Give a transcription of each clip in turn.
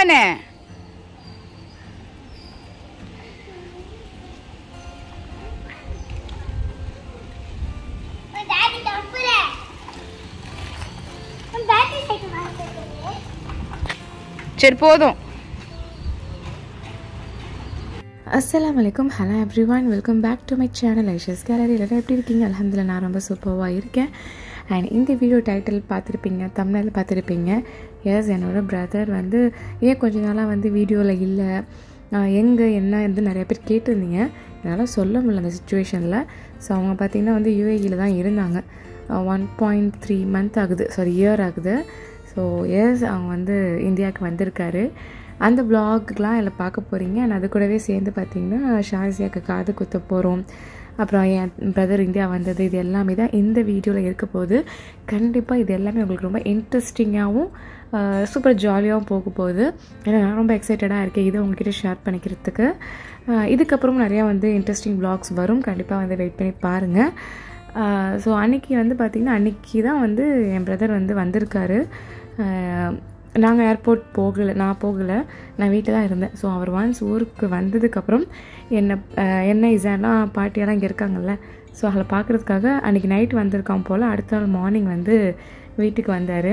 பண்ணு டாடி தப்புல battery cycle வாங்கிட்டு சரி போதும் அஸ்ஸலாமு அலைக்கும் hello everyone welcome back to my channel Aisha's gallery எல்லாம் எப்படி இருக்கீங்க அலமதுல நான் ரொம்ப சூப்பராக இருக்கேன் அண்ட் இந்த வீடியோ டைட்டில் பார்த்துருப்பீங்க தமிழில் பார்த்துருப்பீங்க எஸ் என்னோட பிரதர் வந்து ஏன் கொஞ்ச நாளாக வந்து வீடியோவில் இல்லை எங்கே என்ன வந்து நிறைய பேர் கேட்டிருந்தீங்க என்னால் சொல்ல முடியல அந்த சுச்சுவேஷனில் ஸோ அவங்க பார்த்திங்கன்னா வந்து யூஏஇயில் தான் இருந்தாங்க ஒன் பாயிண்ட் த்ரீ மந்த் ஆகுது சாரி இயர் ஆகுது ஸோ எஸ் அவங்க வந்து இந்தியாவுக்கு வந்திருக்காரு அந்த vlogலாம் எல்லாம் பார்க்க போகிறீங்க அண்ட் அது கூடவே சேர்ந்து பார்த்தீங்கன்னா ஷாசியாக்கு காது குத்த போகிறோம் அப்புறம் என் பிரதர் இந்தியா வந்தது இது எல்லாமே தான் இந்த வீடியோவில் இருக்க போகுது கண்டிப்பாக இது எல்லாமே உங்களுக்கு ரொம்ப இன்ட்ரெஸ்டிங்காகவும் சூப்பர் ஜாலியாகவும் போக போகுது ஏன்னா நான் ரொம்ப எக்ஸைட்டடாக இருக்கேன் இதை உங்ககிட்ட ஷேர் பண்ணிக்கிறதுக்கு அஹ் இதுக்கப்புறம் நிறையா வந்து இன்ட்ரெஸ்டிங் vlogs வரும் கண்டிப்பாக வந்து வெயிட் பண்ணி பாருங்கள் ஸோ அன்னைக்கு வந்து பார்த்திங்கன்னா அன்னைக்கு தான் வந்து என் பிரதர் வந்து வந்திருக்காரு நாங்கள் ஏர்போர்ட் போகலை நான் போகலை நான் வீட்டில் தான் இருந்தேன் ஸோ அவர் ஒன்ஸ் ஊருக்கு வந்ததுக்கப்புறம் என்ன அஹ் என்ன இசாலாம் பாட்டியெல்லாம் இங்கே இருக்காங்கல்ல ஸோ அதில் பார்க்குறதுக்காக அன்றைக்கி நைட் வந்திருக்கான் போல் அடுத்த நாள் மார்னிங் வந்து வீட்டுக்கு வந்தார்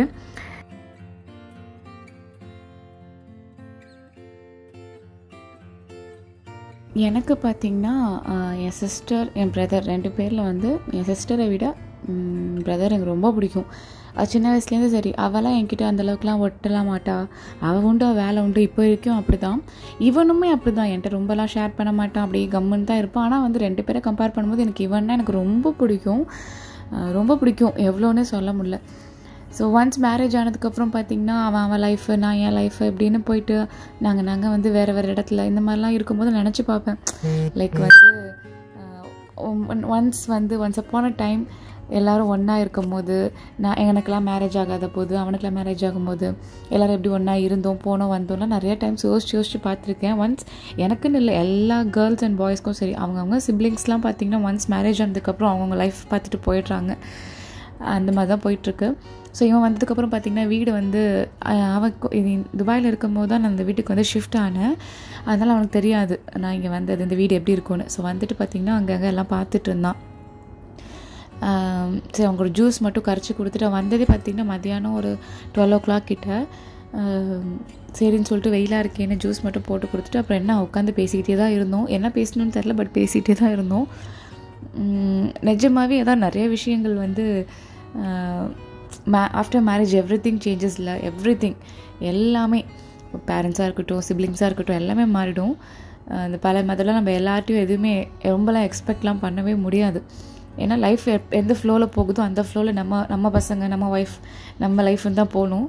எனக்கு பார்த்திங்கன்னா என் சிஸ்டர் என் பிரதர் ரெண்டு பேரில் வந்து என் சிஸ்டரை விட பிரதர் எனக்கு ரொம்ப பிடிக்கும் அது சின்ன வயசுலேருந்து சரி அவளாம் என்கிட்ட அந்தளவுக்குலாம் ஒட்டலாம் மாட்டா அவள் உண்டு அவள் வேலை உண்டு இப்போ வரைக்கும் அப்படி தான் இவனுமே அப்படி தான் என்கிட்ட ரொம்பலாம் ஷேர் பண்ண மாட்டான் அப்படியே கம்முன்னு தான் இருப்பான் ஆனால் வந்து ரெண்டு பேரை கம்பேர் பண்ணும்போது எனக்கு இவன்னா எனக்கு ரொம்ப பிடிக்கும் அஹ் ரொம்ப பிடிக்கும் எவ்வளோன்னே சொல்ல முடியல ஸோ ஒன்ஸ் மேரேஜ் ஆனதுக்கப்புறம் பார்த்திங்கன்னா அவன் அவன் லைஃபு நான் என் லைஃபு இப்படின்னு போயிட்டு நாங்கள் நாங்கள் வந்து வேறு வேறு இடத்துல இந்த மாதிரிலாம் இருக்கும்போது நினச்சி பார்ப்பேன் லைக் வந்து ஒன்ஸ் வந்து ஒன்ஸ் அப்பான டைம் எல்லோரும் ஒன்றா இருக்கும்போது நான் எனக்கெல்லாம் மேரேஜ் ஆகாத போது அவனுக்கெல்லாம் மேரேஜ் ஆகும்போது எல்லோரும் எப்படி ஒன்றா இருந்தோம் போனோம் வந்தோம்லாம் நிறைய டைம்ஸ் யோசிச்சு யோசிச்சு பார்த்துருக்கேன் ஒன்ஸ் எனக்குன்னு இல்லை எல்லா கேர்ள்ஸ் அண்ட் பாய்ஸ்க்கும் சரி அவங்கவுங்க சிப்ளிங்ஸ்லாம் பார்த்திங்கன்னா ஒன்ஸ் மேரேஜ் ஆனதுக்கப்புறம் அவங்கவுங்க லைஃப் பார்த்துட்டு போயிடுறாங்க அந்த மாதிரி தான் போயிட்டுருக்கு ஸோ இவன் வந்ததுக்கப்புறம் பார்த்திங்கன்னா வீடு வந்து அஹ், அவன் கொ- இது துபாயில் இருக்கும்போது தான் நான் அந்த வீட்டுக்கு வந்து ஷிஃப்ட் ஆனேன் அதனால் அவனுக்கு தெரியாது நான் இங்கே வந்தது இந்த வீடு எப்படி இருக்கும்னு ஸோ வந்துட்டு பார்த்திங்கன்னா அங்கங்கே எல்லாம் பார்த்துட்டு இருந்தான் ஆம், சரி அவங்க ஒரு ஜூஸ் மட்டும் கரைச்சி கொடுத்துட்டு அவன் வந்ததே பார்த்திங்கன்னா மத்தியானம் ஒரு டுவெல் ஓ கிளாக் கிட்ட ஆம், சரின்னு சொல்லிட்டு வெயிலாக இருக்கேன்னு ஜூஸ் மட்டும் போட்டு கொடுத்துட்டு அப்புறம் என்ன உட்காந்து பேசிக்கிட்டே தான் இருந்தோம் என்ன பேசணும்னு தெரில பட் பேசிகிட்டே தான் இருந்தோம் உம், நிஜமாவே அதான் நிறைய விஷயங்கள் வந்து may after marriage everything changes இல்லை எவ்ரி திங் எல்லாமே பேரண்ட்ஸாக இருக்கட்டும் சிப்ளிங்ஸாக இருக்கட்டும் எல்லாமே மாறிடும் அஹ் இந்த பல மதெல்லாம் நம்ம எல்லார்ட்டையும் எதுவுமே ரொம்பலாம் எக்ஸ்பெக்ட்லாம் பண்ணவே முடியாது ஏன்னா லைஃப் எந்த ஃப்ளோவில் போகுதோ அந்த ஃப்ளோவில் நம்ம நம்ம பசங்க நம்ம ஒய்ஃப் நம்ம லைஃப்னு தான் போகணும்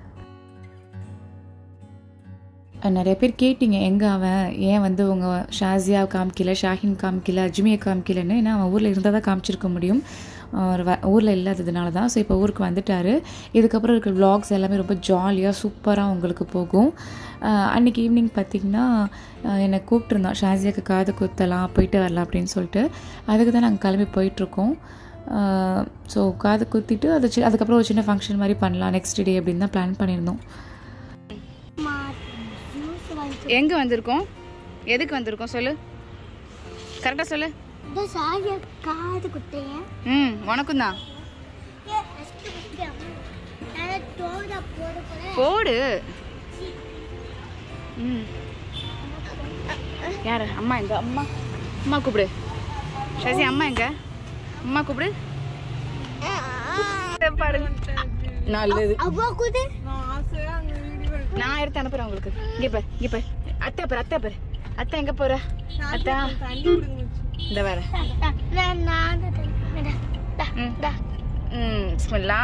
அஹ் நிறைய பேர் கேட்டிங்க எங்கே அவன் ஏன் வந்து உங்கள் ஷாசியா காமிக்கல ஷாஹின் காமிக்கல அஜ்மியை காமிக்கலன்னு ஏன்னா அவன் ஊரில் இருந்தால் தான் காமிச்சிருக்க முடியும் அவர் வ ஊரில் இல்லாததுனால தான் ஸோ இப்போ ஊருக்கு வந்துட்டார் இதுக்கப்புறம் இருக்கிற vlogs எல்லாமே ரொம்ப ஜாலியாக சூப்பராக உங்களுக்கு போகும் அஹ் அன்னைக்கு ஈவினிங் பார்த்திங்கன்னா அஹ் என்னை கூப்பிட்டுருந்தான் ஷாசியாக்கு காது குத்தலாம் போயிட்டு வரலாம் அப்படின்னு சொல்லிட்டு அதுக்கு தான் நாங்கள் கிளம்பி போயிட்டுருக்கோம் ஸோ காது குத்திட்டு அது சி- அதுக்கப்புறம் ஒரு சின்ன ஃபங்க்ஷன் மாதிரி பண்ணலாம் நெக்ஸ்ட் டே அப்படின்னு தான் பிளான் பண்ணியிருந்தோம் மா ஜூஸ் வாங்கிட்டு எங்கே வந்திருக்கோம் எதுக்கு வந்திருக்கோம் சொல்லு கரெக்டாக சொல்லு இந்த சாரியா காது குத்தையன் ம் உனக்கும் தான் ஏ அஸ்தி குத்தியாமா நான் தோட போட போறேன் போடு ம் யார் அம்மா எங்க அம்மா அம்மா கூப்பிடு ஷசி அம்மா எங்க அம்மா கூப்பிடு பாரு நல்லது அவ்வளோ குது நான் எடுத்து அனுப்புறேன் உங்களுக்கு இங்கே பாரு இங்கே பாரு அத்தை பாரு அத்தை பாரு அத்தை எங்க போற அத்தா இந்த வேற நான் நான் ம் ம் பிஸ்மில்லா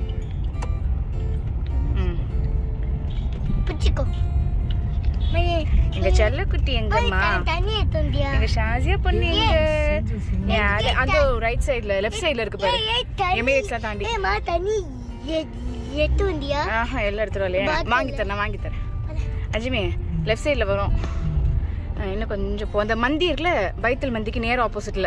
ம் பிடிச்சிக்கோ மையே எங்க செல்லக்குட்டி எங்கம்மா தண்ணி எடுத்துண்டியா எங்க ஷாசியா பொண்ணு எங்க ஏன், அது அந்த ரைட் சைடுல லெஃப்ட் சைடுல இருக்கு பாரு எமிரேட்ஸ்லாம் தாண்டி ஏமா தண்ணி எடுத்துண்டியா ஆஹா எல்லாம் எடுத்துட்டு வரலையே Bottle. வாங்கி தரேன் நான் வாங்கி தரேன் அஜிமே லெஃப்ட் சைடில் வரும் ஆ, இன்னும் கொஞ்சம் போ அந்த மந்தி இருக்குல்ல பைத்தல் மந்திக்கு நேர் ஆப்போசிட்ல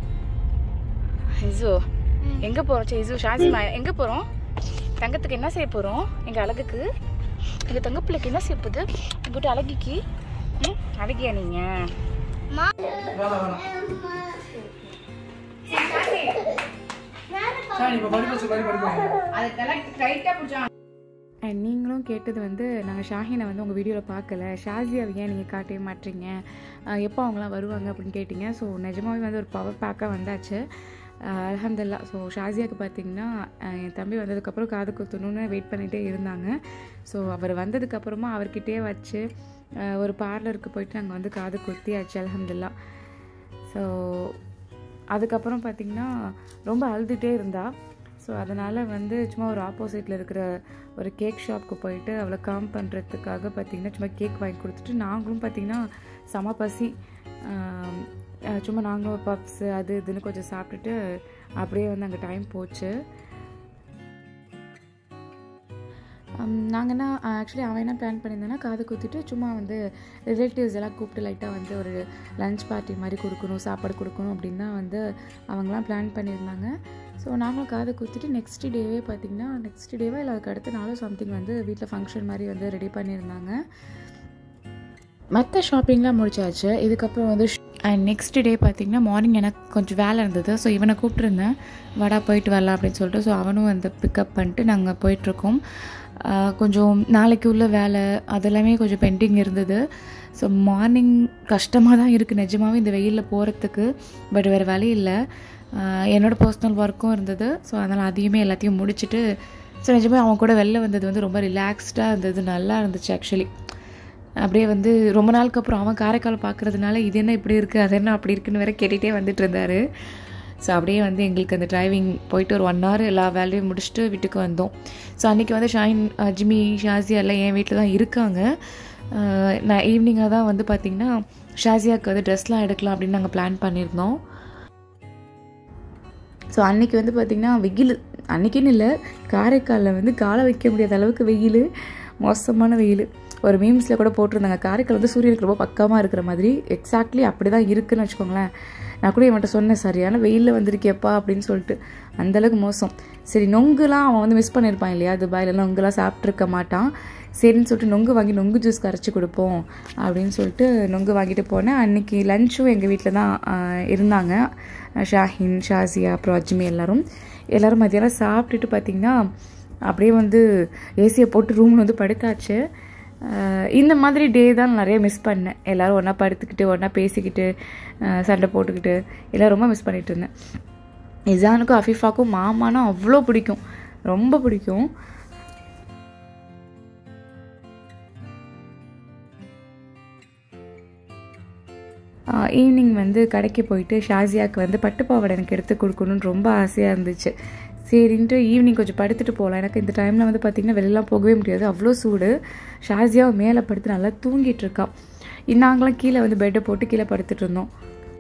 ஐசோ எங்க போறோம் சே ஐசோ ஷாசிமா எங்க போறோம் தங்கத்துக்கு என்ன செய்ய போறோம் எங்க அழகுக்கு எங்கள் தங்க பிள்ளைக்கு என்ன சிரிப்புது போட்டு அழகிக்கு ம் அழகியா நீங்கள் அண்ட் நீங்களும் கேட்டது வந்து நாங்கள் ஷாஹினை வந்து உங்கள் வீடியோவில் பார்க்கல ஷாசியாவை ஏன் நீங்கள் காட்டவே மாட்டீங்க அஹ் எப்போ அவங்களாம் வருவாங்க அப்படின்னு கேட்டிங்க ஸோ நிஜமாவே வந்து ஒரு பவர் பேக்காக வந்தாச்சு அலமதுல்லா ஸோ ஷாசியாவுக்கு பார்த்தீங்கன்னா அஹ் என் தம்பி வந்ததுக்கப்புறம் காது குத்தணும்னு வெயிட் பண்ணிகிட்டே இருந்தாங்க ஸோ அவர் வந்ததுக்கப்புறமா அவர்கிட்டயே வச்சு அஹ் ஒரு பார்லருக்கு போயிட்டு நாங்கள் வந்து காது குத்தியாச்சு அலமதுல்லா ஸோ அதுக்கப்புறம் பார்த்திங்கன்னா ரொம்ப அழுதுகிட்டே இருந்தா ஸோ அதனால் வந்து சும்மா ஒரு ஆப்போசிட்டில் இருக்கிற ஒரு கேக் ஷாப்புக்கு போயிட்டு அவளை காம் பண்ணுறதுக்காக பார்த்திங்கன்னா சும்மா கேக் வாங்கி கொடுத்துட்டு நாங்களும் பார்த்திங்கன்னா செம பசி ஆம், அஹ் சும்மா நாங்களும் பப்ஸு அது இதுன்னு கொஞ்சம் சாப்பிட்டுட்டு அப்படியே வந்து அங்கே டைம் போச்சு நாங்கள் என்ன ஆக்சுவலி அவன் என்ன பிளான் பண்ணியிருந்தானா காது குத்திட்டு சும்மா வந்து ரிலேட்டிவ்ஸ் எல்லாம் கூப்பிட்டு லைட்டாக வந்து ஒரு லஞ்ச் பார்ட்டி மாதிரி கொடுக்கணும் சாப்பாடு கொடுக்கணும் அப்படின்னு தான் வந்து அவங்களாம் பிளான் பண்ணியிருந்தாங்க ஸோ நாங்களும் காது குத்திட்டு நெக்ஸ்ட் டேவே பார்த்திங்கன்னா நெக்ஸ்ட் டேவே இல்லை அதுக்கு அடுத்த நாளும் சம்திங் வந்து வீட்டில் ஃபங்க்ஷன் மாதிரி வந்து ரெடி பண்ணியிருந்தாங்க மற்ற ஷாப்பிங்லாம் முடிச்சாச்சு இதுக்கப்புறம் வந்து அண்ட் நெக்ஸ்ட் டே பார்த்திங்கன்னா மார்னிங் எனக்கு கொஞ்சம் வேலை இருந்தது ஸோ இவனை கூப்பிட்டுருந்தேன் வாடா போயிட்டு வரலாம் அப்படின்னு சொல்லிட்டு ஸோ அவனும் வந்து பிக்கப் பண்ணிட்டு நாங்கள் போயிட்டுருக்கோம் ஆஹ் கொஞ்சம் நாளைக்கு உள்ள வேலை அதெல்லாமே கொஞ்சம் பெண்டிங் இருந்தது ஸோ மார்னிங் கஷ்டமாக தான் இருக்குது நிஜமாவே இந்த வெயிலில் போகிறதுக்கு பட் வேறு வழி இல்லை ஆஹ் என்னோட பர்சனல் ஒர்க்கும் இருந்தது ஸோ அதனால் அதையுமே எல்லாத்தையும் முடிச்சுட்டு ஸோ நிஜமே அவன் கூட வெளில வந்தது வந்து ரொம்ப ரிலாக்ஸ்டாக இருந்தது நல்லா இருந்துச்சு ஆக்சுவலி அப்படியே வந்து ரொம்ப நாளுக்கு அப்புறம் அவன் காரைக்கால் பார்க்குறதுனால இது என்ன இப்படி இருக்குது அது என்ன அப்படி இருக்குன்னு வேற கேட்டுகிட்டே வந்துட்டு இருந்தார் ஸோ அப்படியே வந்து எங்களுக்கு அந்த டிரைவிங் போயிட்டு ஒரு ஒன் ஹவர் எல்லா வேலையும் முடிச்சுட்டு வீட்டுக்கு வந்தோம் ஸோ அன்றைக்கி வந்து ஷாயின் அஹ், ஜிம்மி ஷாசியா எல்லாம் என் வீட்டில் தான் இருக்காங்க அஹ், நான் ஈவினிங்காக தான் வந்து பார்த்திங்கன்னா ஷாசியாவுக்கு வந்து ட்ரெஸ்லாம் எடுக்கலாம் அப்படின்னு நாங்கள் பிளான் பண்ணியிருந்தோம் ஸோ அன்னைக்கு வந்து பார்த்திங்கன்னா வெயில் அன்னைக்குன்னு இல்லை காரைக்காலில் வந்து காலை வைக்க முடியாத அளவுக்கு வெயில் மோசமான வெயில் ஒரு மீம்ஸில் கூட போட்டிருந்தாங்க காரைக்கால் வந்து சூரியனுக்கு ரொம்ப பக்கமாக இருக்கிற மாதிரி எக்ஸாக்ட்லி அப்படி தான் இருக்குன்னு வச்சுக்கோங்களேன் நான் கூட இவன்கிட்ட சொன்னேன் சரியான வெயிலில் வந்திருக்கேப்பா அப்படின்னு சொல்லிட்டு அந்தளவுக்கு மோசம் சரி நொங்குலாம் அவன் வந்து மிஸ் பண்ணியிருப்பான் இல்லையா துபாயிலலாம் நொங்குலாம் சாப்பிட்ருக்க மாட்டான் சரின்னு சொல்லிட்டு நொங்கு வாங்கி நொங்கு ஜூஸ் கரைச்சி கொடுப்போம் அப்படின்னு சொல்லிட்டு நொங்கு வாங்கிட்டு போனேன் அன்றைக்கி லஞ்சும் எங்கள் வீட்டில் தான் ஆஹ், இருந்தாங்க ஷாஹின் ஷாசியா அப்புறம் அஜ்மி எல்லாரும் எல்லோரும் மத்தியானம் சாப்பிட்டுட்டு பார்த்திங்கன்னா அப்படியே வந்து ஏசியை போட்டு ரூமில் வந்து படுத்தாச்சு ஆஹ், இந்த மாதிரி டே தான் நிறைய மிஸ் பண்ணேன் எல்லோரும் ஒன்றா படுத்துக்கிட்டு ஒன்றா பேசிக்கிட்டு ஆஹ், சண்டை போட்டுக்கிட்டு எல்லாம் ரொம்ப மிஸ் பண்ணிட்டு இருந்தேன் இசானுக்கும் அஃபீஃபாக்கும் மாமானா அவ்வளோ பிடிக்கும் ரொம்ப பிடிக்கும் ஈவினிங் வந்து கடைக்கு போயிட்டு ஷாசியாவுக்கு வந்து பட்டுப்பாவாடை எனக்கு எடுத்து கொடுக்கணும்னு ரொம்ப ஆசையாக இருந்துச்சு சரின்ட்டு ஈவினிங் கொஞ்சம் படுத்துட்டு போகலாம் எனக்கு இந்த டைமில் வந்து பார்த்திங்கன்னா வெளிலலாம் போகவே முடியாது அவ்வளோ சூடு ஷாசியாவை மேலே படுத்து நல்லா தூங்கிட்டு இருக்கா நாங்களாம் கீழே வந்து பெட்டை போட்டு கீழே படுத்துட்டு இருந்தோம்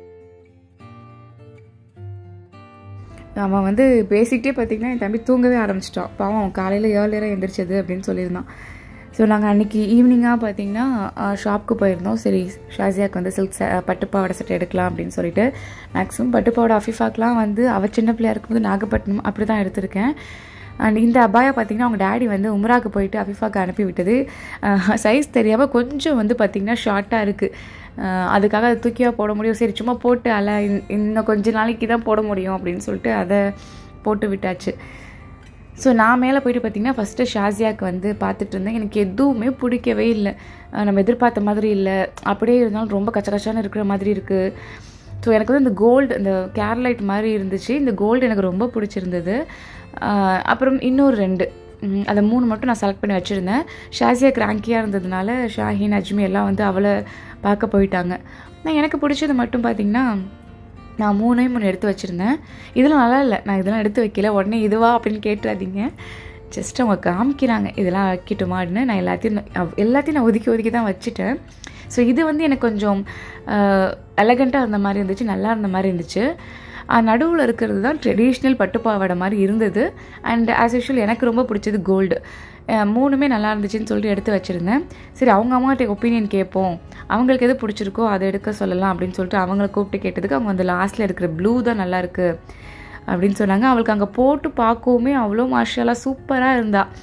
அவன் வந்து பேசிக்கிட்டே பார்த்தீங்கன்னா என் தம்பி தூங்கவே ஆரம்பிச்சிட்டான் பாவம் அவன் காலையில் ஏர்லியராக எந்திரிச்சது அப்படின்னு சொல்லியிருந்தான் ஸோ நாங்கள் அன்றைக்கி ஈவினிங்காக பார்த்தீங்கன்னா ஷாப்புக்கு போயிருந்தோம் சரி ஷாசியாவுக்கு வந்து சில்க் பட்டுப்பாவாடை சட்டை எடுக்கலாம் அப்படின்னு சொல்லிட்டு மேக்ஸிமம் பட்டுப்பாவாடை அஃபிஃபாக்கெலாம் வந்து அவள் சின்ன பிள்ளையா இருக்கும்போது நாகப்பட்டினம் அப்படி தான் எடுத்திருக்கேன் அண்ட் இந்த அபாயா பார்த்தீங்கன்னா அவங்க டேடி வந்து உம்ராக்கு போயிட்டு அஃபிஃபாக்கு அனுப்பி விட்டது சைஸ் தெரியாமல் கொஞ்சம் வந்து பார்த்திங்கன்னா ஷார்ட்டாக இருக்குது அதுக்காக அதை தூக்கியாக போட முடியும் சரி சும்மா போட்டு அல இன்- இன்னும் கொஞ்ச நாளைக்கு தான் போட முடியும் அப்படின்னு சொல்லிட்டு அதை போட்டு விட்டாச்சு ஸோ நான் மேலே போயிட்டு பார்த்தீங்கன்னா ஃபஸ்ட்டு ஷாசியாவுக்கு வந்து பார்த்துட்டு இருந்தேன் எனக்கு எதுவுமே பிடிக்கவே இல்லை அஹ் நம்ம எதிர்பார்த்த மாதிரி இல்லை அப்படியே இருந்தாலும் ரொம்ப கச்ச கச்சான்னு இருக்கிற மாதிரி இருக்குது ஸோ எனக்கு வந்து இந்த கோல்டு இந்த கேர்லைட் மாதிரி இருந்துச்சு இந்த கோல்டு எனக்கு ரொம்ப பிடிச்சிருந்தது அஹ் அப்புறம் இன்னொரு ரெண்டு ம், அதை மூணு மட்டும் நான் செலக்ட் பண்ணி வச்சுருந்தேன் ஷாசியா கிராங்கியாக இருந்ததுனால ஷாஹின் அஜ்மி எல்லாம் வந்து அவளை பார்க்க போயிட்டாங்க நான் எனக்கு பிடிச்சது மட்டும் பார்த்திங்கன்னா நான் மூணே மூணு எடுத்து வச்சுருந்தேன் இதெல்லாம் நல்லா இல்லை நான் இதெல்லாம் எடுத்து வைக்கல உடனே இதுவா அப்படின்னு கேட்டுறாதீங்க ஜஸ்ட் அவங்க காமிக்கிறாங்க இதெல்லாம் வைக்கட்டுமான்னு நான் எல்லாத்தையும் நான் அவ்- எல்லாத்தையும் நான் ஒதுக்கி ஒதுக்கி தான் வச்சுட்டேன் ஸோ இது வந்து எனக்கு கொஞ்சம் எலகண்ட்டாக இருந்த மாதிரி இருந்துச்சு நல்லா இருந்த மாதிரி இருந்துச்சு நடுவில் இருக்கிறது தான் ட்ரெடிஷ்னல் பட்டுப்பாவாடை மாதிரி இருந்தது அண்ட் ஆஸ் யூஷுவல் எனக்கு ரொம்ப பிடிச்சது கோல்டு மூணுமே நல்லா இருந்துச்சுன்னு சொல்லிட்டு எடுத்து வச்சுருந்தேன் சரி அவங்க அம்மாட்ட ஒப்பீனியன் கேட்போம் அவங்களுக்கு எது பிடிச்சிருக்கோ அதை எடுக்க சொல்லலாம் அப்படின்னு சொல்லிட்டு அவங்கள கூப்பிட்டு கேட்டதுக்கு அவங்க அந்த லாஸ்ட்டில் இருக்கிற ப்ளூ தான் நல்லா இருக்கு அப்படின்னு சொன்னாங்க அவளுக்கு அங்கே போட்டு பார்க்கவுமே அவ்வளோ மாஷாலா சூப்பராக இருந்தா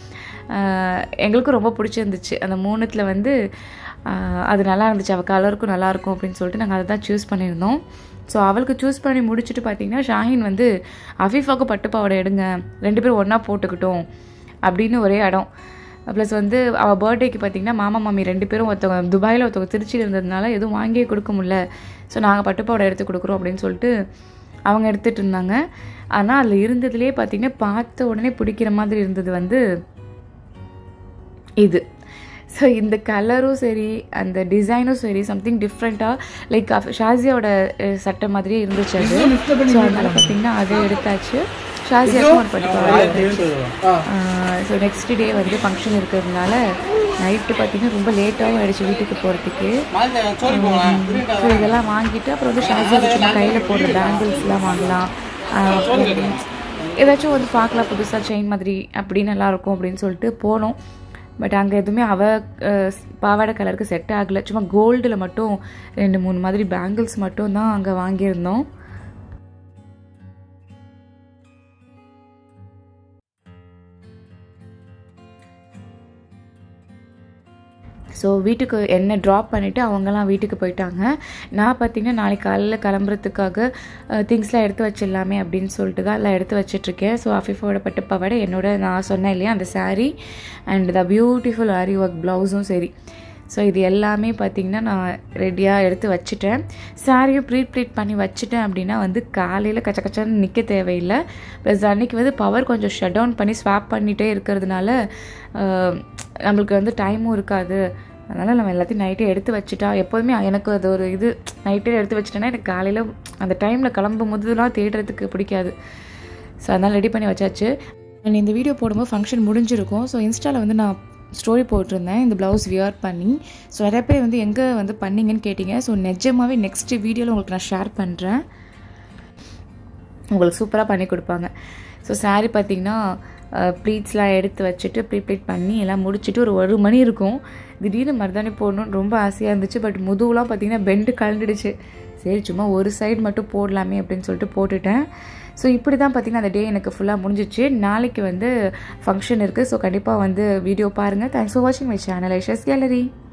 ஆஹ் எங்களுக்கும் ரொம்ப பிடிச்சிருந்துச்சு அந்த மூணுத்தில் வந்து ஆஹ் அது நல்லா இருந்துச்சு அவள் கலருக்கும் நல்லாயிருக்கும் அப்படின்னு சொல்லிட்டு நாங்கள் அதை தான் சூஸ் பண்ணியிருந்தோம் ஸோ அவளுக்கு சூஸ் பண்ணி முடிச்சுட்டு பார்த்தீங்கன்னா ஷாஹின் வந்து அஃபீஃபாவுக்கு பட்டு பாவாடை எடுங்க ரெண்டு பேரும் ஒன்றா போட்டுக்கிட்டோம் அப்படின்னு ஒரே இடம் ப்ளஸ் வந்து அவள் பர்த்டேக்கு பார்த்தீங்கன்னா மாமா மாமி ரெண்டு பேரும் ஒருத்தவங்க துபாயில் ஒருத்தவங்க திருச்சியில் இருந்ததுனால எதுவும் வாங்கியே கொடுக்க முடியல ஸோ நாங்கள் பட்டுப்பாவடை எடுத்து கொடுக்குறோம் அப்படின்னு சொல்லிட்டு அவங்க எடுத்துகிட்டு இருந்தாங்க ஆனால் அதில் இருந்ததுலேயே பார்த்தீங்கன்னா பார்த்த உடனே பிடிக்கிற மாதிரி இருந்தது வந்து இது ஸோ இந்த கலரும் சரி அந்த டிசைனும் சரி சம்திங் டிஃப்ரெண்ட்டாக லைக் ஷாசியாவோட அஹ், சட்டை மாதிரியே இருந்துச்சு அது ஸோ அதனால் பார்த்தீங்கன்னா அதை எடுத்தாச்சு ஷாசியாவுக்கும் ஒரு பட்டு ஸோ நெக்ஸ்ட் டே வந்து ஃபங்க்ஷன் இருக்கிறதுனால நைட்டு பார்த்தீங்கன்னா ரொம்ப லேட்டாகவும் ஆயிடுச்சு வீட்டுக்கு போகிறதுக்கு ஸோ இதெல்லாம் வாங்கிட்டு அப்புறம் வந்து ஷாசியாவுக்கு சும்மா கையில் போடுற பேங்கிள்ஸ்லாம் வாங்கலாம் ஆஹ் அப்புறம் ஏதாச்சும் வந்து பார்க்கலாம் புதுசாக செயின் மாதிரி அப்படி நல்லா இருக்கும் அப்படின்னு சொல்லிட்டு போனோம் பட் அங்கே எதுவுமே அவ அஹ், பாவாடை கலருக்கு செட் ஆகலை சும்மா கோல்டில் மட்டும் ரெண்டு மூணு மாதிரி பேங்கிள்ஸ் மட்டும் தான் அங்கே வாங்கியிருந்தோம் ஸோ வீட்டுக்கு என்ன ட்ராப் பண்ணிவிட்டு அவங்கெல்லாம் வீட்டுக்கு போயிட்டாங்க நான் பார்த்தீங்கன்னா நாளைக்கு காலையில் கிளம்புறதுக்காக திங்ஸ்லாம் எடுத்து வச்சிடலாமே அப்படின்னு சொல்லிட்டு தான் எல்லாம் எடுத்து வச்சிட்ருக்கேன் ஸோ அஃபிஃபோட பட்டு பாவாடை என்னோட நான் சொன்னேன் இல்லையா அந்த saree and the beautiful aari work ப்ளவுஸும் சரி ஸோ இது எல்லாமே பார்த்திங்கன்னா நான் ரெடியாக எடுத்து வச்சுட்டேன் சாரியும் ப்ரீட் ப்ளீட் பண்ணி வச்சுட்டேன் அப்படின்னா வந்து காலையில் கச்ச கச்சன்னு நிற்க தேவையில்லை ப்ளஸ் அன்றைக்கி வந்து பவர் கொஞ்சம் ஷட் டவுன் பண்ணி ஸ்வாப் பண்ணிகிட்டே இருக்கிறதுனால ஆஹ், நம்மளுக்கு வந்து டைமும் இருக்காது அதனால் நம்ம எல்லாத்தையும் நைட்டே எடுத்து வச்சுட்டா எப்போதுமே எனக்கு அது ஒரு இது நைட்டே எடுத்து வச்சுட்டேன்னா எனக்கு காலையில் அந்த டைமில் கிளம்பும் போதுலாம் தேடுறதுக்கு பிடிக்காது ஸோ அதனால் ரெடி பண்ணி வச்சாச்சு அண்ட் இந்த வீடியோ போடும்போது ஃபங்க்ஷன் முடிஞ்சிருக்கும் ஸோ இன்ஸ்டாவில் வந்து நான் ஸ்டோரி போட்டிருந்தேன் இந்த ப்ளவுஸ் வியர் பண்ணி ஸோ நிறைய பேர் வந்து எங்கே வந்து பண்ணீங்கன்னு கேட்டிங்க ஸோ நிஜமாகவே நெக்ஸ்ட் வீடியோவில் உங்களுக்கு நான் ஷேர் பண்ணுறேன் உங்களுக்கு சூப்பராக பண்ணி கொடுப்பாங்க ஸோ saree பார்த்தீங்கன்னா ப்ளீட்ஸ்லாம் எடுத்து வச்சுட்டு ப்ரீ ப்ளீட் பண்ணி எல்லாம் முடிச்சுட்டு ஒரு ஒரு மணி இருக்கும் திடீர்னு மருதாணி போடணும்னு ரொம்ப ஆசையாக இருந்துச்சு பட் முதுகுலாம் பார்த்தீங்கன்னா பெண்டு கலந்துடுச்சு சரி சும்மா ஒரு சைடு மட்டும் போடலாமே அப்படின்னு சொல்லிட்டு போட்டுட்டேன் ஸோ இப்படி தான் பார்த்தீங்கன்னா அந்த டே எனக்கு ஃபுல்லாக முடிஞ்சிச்சு நாளைக்கு வந்து ஃபங்க்ஷன் இருக்குது ஸோ கண்டிப்பாக வந்து வீடியோ பாருங்கள் தேங்க்ஸ் ஃபார் வாட்சிங் மை சேனல் ஐஷஸ் கேலரி